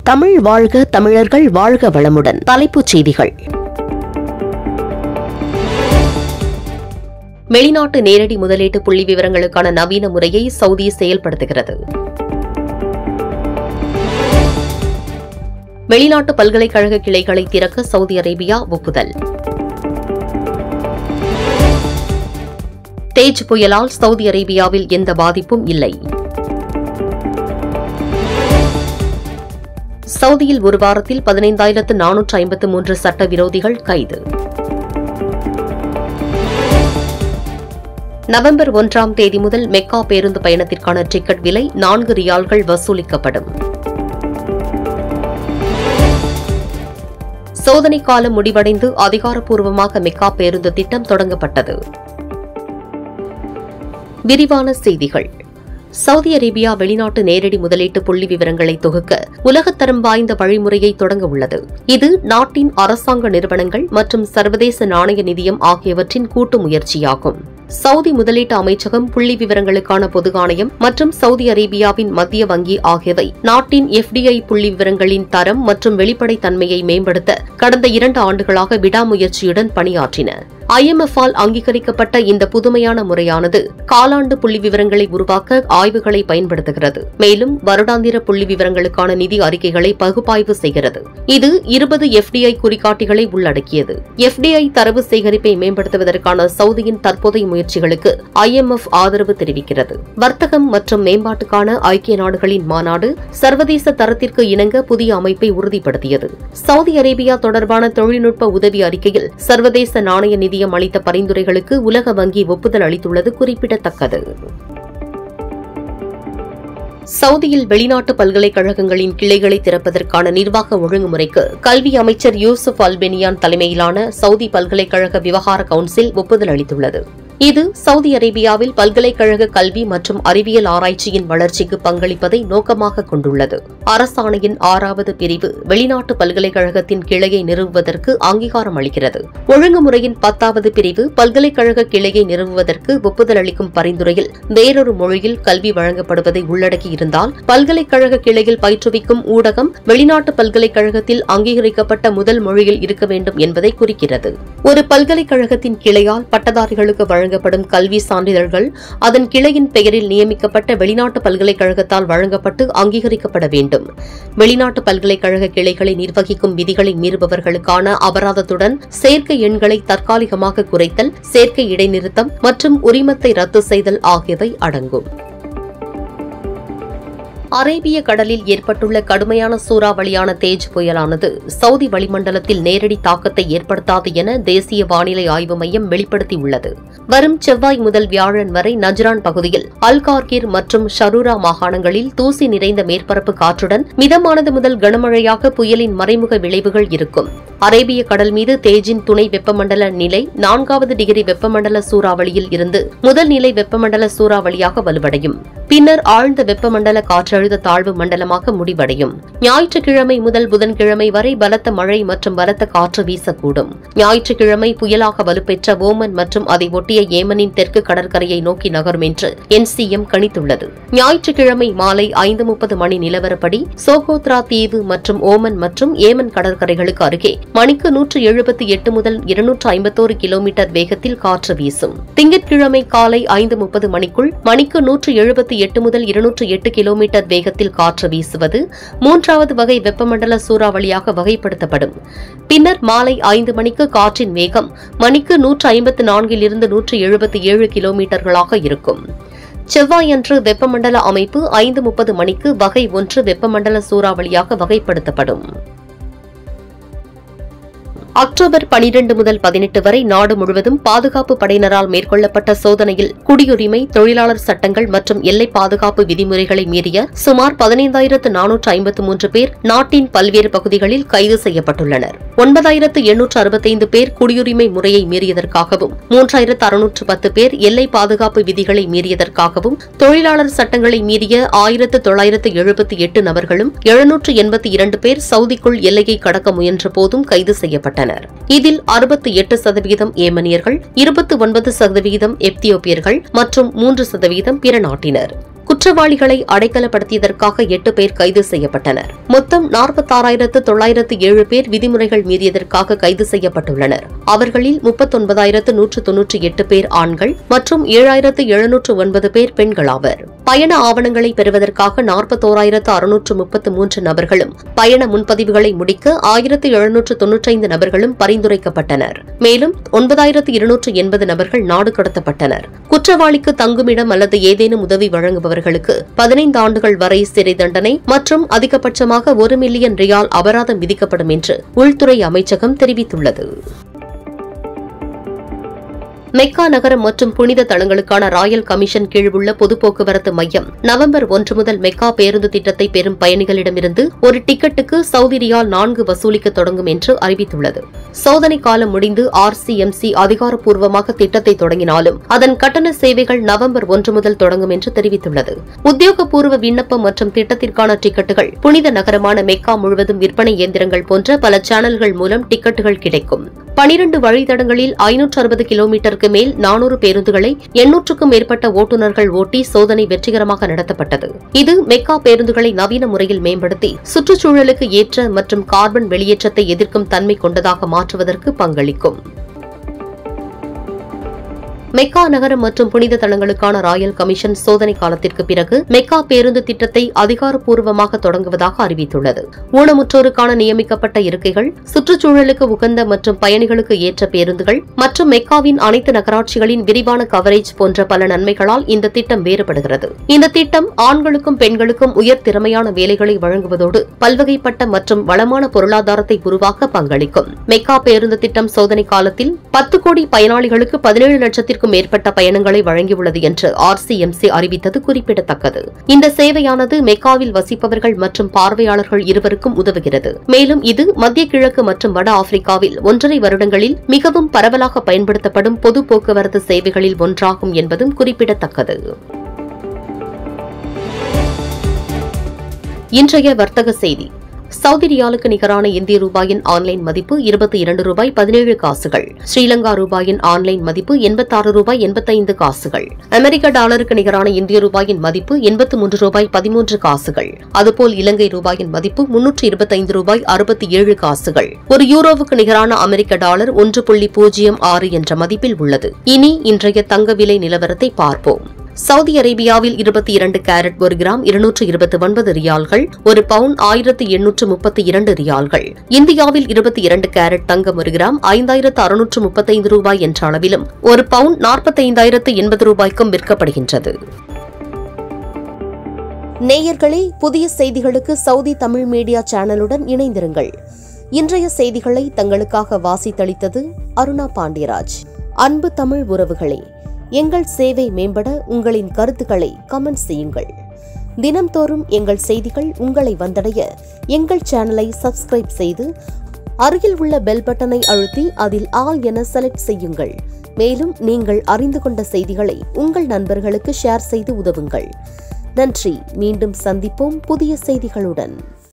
தமிழ் வாழ்க தமிழர்கள் வாழ்க வளமுடன் தலைப்புச் செய்திகள் வெளிநாட்டு நேரடி முதலீட்டு புள்ளி விவரங்களுக்கான நவீன முறையை சவுதி செயல்படுத்துகிறது வெளிநாட்டு பல்கலைக்கழக கிளைகளை திறக்க சவுதி அரேபியா ஒப்புதல் தேஜ் புயலால் சவுதி அரேபியாவில் எந்த பாதிப்பும் இல்லை சவுதியில் ஒரு வாரத்தில் பதினைந்தாயிரத்து நானூற்று ஐம்பத்து மூன்று சட்டவிரோதிகள் கைது நவம்பர் ஒன்றாம் தேதி முதல் மெக்கா பேருந்து பயணத்திற்கான டிக்கெட் விலை நான்கு ரியால்கள் வசூலிக்கப்படும் சோதனை காலம் முடிவடைந்து அதிகாரப்பூர்வமாக மெக்கா பேருந்து திட்டம் தொடங்கப்பட்டது விரிவான செய்திகள் சவுதி அரேபியா வெளிநாட்டு நேரடி முதலீட்டு புள்ளி விவரங்களை தொகுக்க உலகத்தரம் வாய்ந்த வழிமுறையை தொடங்க உள்ளது இது நாட்டின் அரசாங்க நிறுவனங்கள் மற்றும் சர்வதேச நாணய நிதியம் ஆகியவற்றின் கூட்டு முயற்சியாகும் சவுதி முதலீட்டு அமைச்சகம் புள்ளி விவரங்களுக்கான பொது ஆணையம் மற்றும் சவுதி அரேபியாவின் மத்திய வங்கி ஆகியவை நாட்டின் எஃப்டிஐ புள்ளி விவரங்களின் தரம் மற்றும் வெளிப்படைத் தன்மையை மேம்படுத்த கடந்த இரண்டு ஆண்டுகளாக விடாமுயற்சியுடன் பணியாற்றின ஐஎம்எஃப் ஆல் அங்கீகரிக்கப்பட்ட இந்த புதுமையான முறையானது காலாண்டு புள்ளி விவரங்களை உருவாக்க ஆய்வுகளை பயன்படுத்துகிறது மேலும் வருடாந்திர புள்ளி விவரங்களுக்கான நிதி அறிக்கைகளை பகுப்பாய்வு செய்கிறது இது இருபது எஃப்டிஐ குறிகாட்டிகளை உள்ளடக்கியது எஃப்டிஐ தரவு சேகரிப்பை மேம்படுத்துவதற்கான சவுதியின் தற்போதைய முயற்சிகளுக்கு ஐஎம்எஃப் ஆதரவு தெரிவிக்கிறது வர்த்தகம் மற்றும் மேம்பாட்டுக்கான ஐக்கிய நாடுகளின் மாநாடு சர்வதேச தரத்திற்கு இணங்க புதிய அமைப்பை உறுதிப்படுத்தியது சவுதி அரேபியா தொடர்பான தொழில்நுட்ப உதவி அறிக்கையில் சர்வதேச நாணய நிதியம் அளித்த பரிந்துரைகளுக்கு உலக வங்கி ஒப்புதல் அளித்துள்ளது குறிப்பிடத்தக்கது சவுதியில் வெளிநாட்டு பல்கலைக்கழகங்களின் கிளைகளை திறப்பதற்கான நிர்வாக ஒழுங்குமுறைக்கு கல்வி அமைச்சர் யூசுப் அல்பெனியான் தலைமையிலான சவுதி பல்கலைக்கழக விவகார கவுன்சில் ஒப்புதல் அளித்துள்ளது இது சவுதி அரேபியாவில் பல்கலைக்கழக கல்வி மற்றும் அறிவியல் ஆராய்ச்சியின் வளர்ச்சிக்கு பங்களிப்பதை நோக்கமாக கொண்டுள்ளது அரசாணையின் ஆறாவது பிரிவு வெளிநாட்டு பல்கலைக்கழகத்தின் கிளையை நிறுவுவதற்கு அங்கீகாரம் அளிக்கிறது ஒழுங்குமுறையின் பத்தாவது பிரிவு பல்கலைக்கழக கிளையை நிறுவுவதற்கு ஒப்புதல் அளிக்கும் பரிந்துரையில் வேறொரு மொழியில் கல்வி வழங்கப்படுவதை உள்ளடக்கி இருந்தால் பல்கலைக்கழக கிளையில் பயிற்றுவிக்கும் ஊடகம் வெளிநாட்டு பல்கலைக்கழகத்தில் அங்கீகரிக்கப்பட்ட முதல் மொழியில் இருக்க வேண்டும் என்பதை குறிக்கிறது ஒரு பல்கலைக்கழகத்தின் கிளையால் பட்டதாரிகளுக்கு வழங்கப்படும் கல்வி சான்றிதழ்கள் அதன் கிளையின் பெயரில் நியமிக்கப்பட்ட வெளிநாட்டு பல்கலைக்கழகத்தால் வழங்கப்பட்டு அங்கீகரிக்கப்பட வேண்டும் வெளிநாட்டு பல்கலைக்கழக கிளைகளை நிர்வகிக்கும் விதிகளை மீறுபவர்களுக்கான அபராதத்துடன் சேர்க்கை எண்களை தற்காலிகமாக குறைத்தல் சேர்க்கை இடைநிறுத்தம் மற்றும் உரிமத்தை ரத்து செய்தல் ஆகியவை அடங்கும் அரேபிய கடலில் ஏற்பட்டுள்ள கடுமையான சூறாவளியான தேஜ் புயலானது சவுதி வளிமண்டலத்தில் நேரடி தாக்கத்தை ஏற்படுத்தாது என தேசிய வானிலை ஆய்வு மையம் வெளிப்படுத்தியுள்ளது வரும் செவ்வாய் முதல் வியாழன் வரை நஜ்ரான் பகுதியில் அல்கார்கிர் மற்றும் ஷரூரா மாகாணங்களில் தூசி நிறைந்த மேற்பரப்பு காற்றுடன் மிதமானது முதல் கனமழையாக புயலின் மறைமுக விளைவுகள் இருக்கும் அரேபிய கடல் மீது தேஜின் துணை வெப்பமண்டல நிலை நான்காவது டிகிரி வெப்பமண்டல சூறாவளியில் இருந்து முதல் நிலை வெப்பமண்டல சூறாவளியாக வலுவடையும் பின்னர் ஆழ்ந்த வெப்பமண்டல காற்றழுத்த தாழ்வு மண்டலமாக முடிவடையும் ஞாயிற்றுக்கிழமை முதல் புதன்கிழமை வரை பலத்த மழை மற்றும் பலத்த காற்று வீசக்கூடும் ஞாயிற்றுக்கிழமை புயலாக வலுப்பெற்ற ஓமன் மற்றும் அதை ஒட்டிய ஏமனின் தெற்கு கடற்கரையை நோக்கி நகரும் என்று என்சிஎம் கணித்துள்ளது ஞாயிற்றுக்கிழமை மாலை ஐந்து முப்பது மணி நிலவரப்படி சோகோத்ரா தீவு மற்றும் ஓமன் மற்றும் ஏமன் கடற்கரைகளுக்கு அருகே மணிக்கு நூற்று எழுபத்தி எட்டு முதல் இருநூற்று ஐம்பத்தோரு கிலோமீட்டர் வேகத்தில் காற்று வீசும் திங்கட்கிழமை காலை ஐந்து முப்பது மணிக்குள் மணிக்கு நூற்று எழுபத்தி எட்டு முதல் இருநூற்று எட்டு கிலோமீட்டர் வேகத்தில் காற்று வீசுவது மூன்றாவது வகை வெப்பமண்டல சூறாவளியாக வகைப்படுத்தப்படும் பின்னர் மாலை ஐந்து மணிக்கு காற்றின் வேகம் மணிக்கு நூற்று ஐம்பத்து நான்கிலிருந்து நூற்று எழுபத்தி ஏழு கிலோமீட்டர்களாக இருக்கும் செவ்வாயன்று வெப்பமண்டல அமைப்பு ஐந்து முப்பது மணிக்கு வகை ஒன்று வெப்பமண்டல சூறாவளியாக வகைப்படுத்தப்படும் அக்டோபர் பனிரெண்டு முதல் பதினெட்டு வரை நாடு முழுவதும் பாதுகாப்பு படையினரால் மேற்கொள்ளப்பட்ட சோதனையில் குடியுரிமை தொழிலாளர் சட்டங்கள் மற்றும் எல்லை பாதுகாப்பு விதிமுறைகளை மீறிய சுமார் பதினைந்தாயிரத்து நானூற்று ஐம்பத்து மூன்று பேர் நாட்டின் பல்வேறு பகுதிகளில் கைது செய்யப்பட்டுள்ளனர் ஒன்பதாயிரத்து எண்ணூற்று அறுபத்தைந்து பேர் குடியுரிமை முறையை மீறியதற்காகவும் மூன்றாயிரத்து அறுநூற்று பத்து பேர் எல்லை பாதுகாப்பு விதிகளை மீறியதற்காகவும் தொழிலாளர் சட்டங்களை மீறிய ஆயிரத்து தொள்ளாயிரத்து எழுபத்தி எட்டு நபர்களும் எழுநூற்று எண்பத்தி இரண்டு பேர் சவுதிக்குள் எல்லையை கடக்க முயன்ற போதும் கைது செய்யப்பட்டனர் இதில் அறுபத்தி எட்டு சதவீதம் ஏமனியர்கள் இருபத்தி ஒன்பது சதவீதம் எத்தியோப்பியர்கள் மற்றும் மூன்று சதவீதம் பிற நாட்டினர் குற்றவாளிகளை அடைக்கலப்படுத்தியதற்காக எட்டு பேர் கைது செய்யப்பட்டனர் மொத்தம் நாற்பத்தாறாயிரத்து தொள்ளாயிரத்து ஏழு பேர் விதிமுறைகள் மீறியதற்காக கைது செய்யப்பட்டுள்ளனர் அவர்களில் முப்பத்தொன்பதாயிரத்து நூற்று தொன்னூற்றி எட்டு பேர் ஆண்கள் மற்றும் ஏழாயிரத்து எழுநூற்று ஒன்பது பேர் பெண்களாவர் பயண ஆவணங்களை பெறுவதற்காக நாற்பத்தோராயிரத்து அறுநூற்று முப்பத்து மூன்று நபர்களும் பயண முன்பதிவுகளை முடிக்க ஆயிரத்து எழுநூற்று தொன்னூற்றைந்து நபர்களும் பரிந்துரைக்கப்பட்டனர் மேலும் ஒன்பதாயிரத்து இருநூற்று எண்பது நபர்கள் நாடு கடத்தப்பட்டனர் குற்றவாளிக்கு தங்குமிடம் அல்லது ஏதேனும் உதவி வழங்குபவர்களுக்கு பதினைந்து ஆண்டுகள் வரை சிறை தண்டனை மற்றும் அதிகபட்சமாக ஒரு மில்லியன் ரியால் அபராதம் விதிக்கப்படும் என்று உள்துறை அமைச்சகம் தெரிவித்துள்ளது மெக்கா நகரம் மற்றும் புனித தலங்களுக்கான ராயல் கமிஷன் கீழ் உள்ள பொது போக்குவரத்து மையம் நவம்பர் ஒன்று முதல் மெக்கா பேருந்து திட்டத்தை பெறும் பயணிகளிடமிருந்து ஒரு டிக்கெட்டுக்கு சவுதி ரியால் நான்கு வசூலிக்க தொடங்கும் என்று அறிவித்துள்ளது சோதனை காலம் முடிந்து ஆர்சிஎம்சி அதிகாரப்பூர்வமாக திட்டத்தை தொடங்கினாலும் அதன் கட்டண சேவைகள் நவம்பர் ஒன்று முதல் தொடங்கும் என்று தெரிவித்துள்ளது உத்தியோகபூர்வ விண்ணப்பம் மற்றும் திட்டத்திற்கான டிக்கெட்டுகள் புனித நகரமான மெக்கா முழுவதும் விற்பனை இயந்திரங்கள் போன்ற பல சேனல்கள் மூலம் டிக்கெட்டுகள் கிடைக்கும் பனிரண்டு வழித்தடங்களில் ஐநூற்று அறுபது கிலோமீட்டருக்கு மேல் நானூறு பேருந்துகளை எண்ணூற்றுக்கும் மேற்பட்ட ஓட்டுநர்கள் ஓட்டி சோதனை வெற்றிகரமாக நடத்தப்பட்டது இது மெக்கா பேருந்துகளை நவீன முறையில் மேம்படுத்தி சுற்றுச்சூழலுக்கு ஏற்ற மற்றும் கார்பன் வெளியேற்றத்தை எதிர்க்கும் தன்மை கொண்டதாக மாற்றுவதற்கு பங்களிக்கும் மெக்கா நகரம் மற்றும் புனித தலங்களுக்கான ராயல் கமிஷன் சோதனை காலத்திற்கு பிறகு மெக்கா பேருந்து திட்டத்தை அதிகாரப்பூர்வமாக தொடங்குவதாக அறிவித்துள்ளது ஊனமுற்றோருக்கான நியமிக்கப்பட்ட இருக்கைகள் சுற்றுச்சூழலுக்கு உகந்த மற்றும் பயணிகளுக்கு ஏற்ற பேருந்துகள் மற்றும் மெக்காவின் அனைத்து நகராட்சிகளின் விரிவான கவரேஜ் போன்ற பல நன்மைகளால் இந்த திட்டம் வேறுபடுகிறது இந்த திட்டம் ஆண்களுக்கும் பெண்களுக்கும் உயர் திறமையான வேலைகளை வழங்குவதோடு பல்வகைப்பட்ட மற்றும் வளமான பொருளாதாரத்தை உருவாக்க பங்களிக்கும் மெக்கா பேருந்து திட்டம் சோதனை காலத்தில் பத்து கோடி பயனாளிகளுக்கு பதினேழு லட்சத்திற்கும் மேற்பட்ட பயணங்களை வழங்கியுள்ளது என்று ஆர்சிஎம்சி அறிவித்தது குறிப்பிடத்தக்கது இந்த சேவையானது மெக்காவில் வசிப்பவர்கள் மற்றும் பார்வையாளர்கள் இருவருக்கும் உதவுகிறது மேலும் இது மத்திய கிழக்கு மற்றும் வட ஆப்பிரிக்காவில் ஒன்றரை வருடங்களில் மிகவும் பரவலாக பயன்படுத்தப்படும் பொது போக்குவரத்து சேவைகளில் ஒன்றாகும் என்பதும் குறிப்பிடத்தக்கது இன்றைய வர்த்தக செய்தி சவுதி ரியாலுக்கு நிகரான இந்திய ரூபாயின் ஆன்லைன் மதிப்பு இருபத்தி இரண்டு ரூபாய் பதினேழு காசுகள் ஸ்ரீலங்கா ரூபாயின் ஆன்லைன் மதிப்பு எண்பத்தாறு ரூபாய் எண்பத்தைந்து காசுகள் அமெரிக்க டாலருக்கு நிகரான இந்திய ரூபாயின் மதிப்பு எண்பத்து மூன்று ரூபாய் பதிமூன்று காசுகள் அதுபோல் இலங்கை ரூபாயின் மதிப்பு முன்னூற்று இருபத்தைந்து ரூபாய் அறுபத்தி ஏழு காசுகள் ஒரு யூரோவுக்கு நிகரான அமெரிக்க டாலர் ஒன்று புள்ளி பூஜ்ஜியம் ஆறு என்ற மதிப்பில் உள்ளது இனி இன்றைய தங்க விலை நிலவரத்தை பார்ப்போம் சவுதி அரேபியாவில் இருபத்தி இரண்டு கேரட் ஒரு கிராம் இருநூற்று இருபத்தி ஒன்பது ரியால்கள் ஒரு பவுன் ஆயிரத்து எண்ணூற்று முப்பத்தி இரண்டு ரியால்கள் இந்தியாவில் இருபத்தி இரண்டு கேரட் தங்கம் ஒரு கிராம் ஐந்தாயிரத்து அறுநூற்று முப்பத்தைந்து ரூபாய் என்ற அளவிலும் ஒரு பவுன் நாற்பத்தைந்தாயிரத்து எண்பது ரூபாய்க்கும் விற்கப்படுகின்றது நேயர்களே புதிய செய்திகளுக்கு சவுதி தமிழ் மீடியா சேனலுடன் இணைந்திருங்கள் இன்றைய செய்திகளை தங்களுக்காக வாசித்தளித்தது அருணா பாண்டியராஜ் அன்பு தமிழ் உறவுகளே எங்கள் சேவை மேம்பட உங்களின் கருத்துக்களை கமெண்ட் செய்யுங்கள் தினம்தோறும் எங்கள் செய்திகள் உங்களை வந்தடைய எங்கள் சேனலை சப்ஸ்கிரைப் செய்து அருகில் உள்ள பெல் பட்டனை அழுத்தி அதில் ஆல் என செலக்ட் செய்யுங்கள் மேலும் நீங்கள் அறிந்து கொண்ட செய்திகளை உங்கள் நண்பர்களுக்கு ஷேர் செய்து உதவுங்கள் நன்றி மீண்டும் சந்திப்போம் புதிய செய்திகளுடன்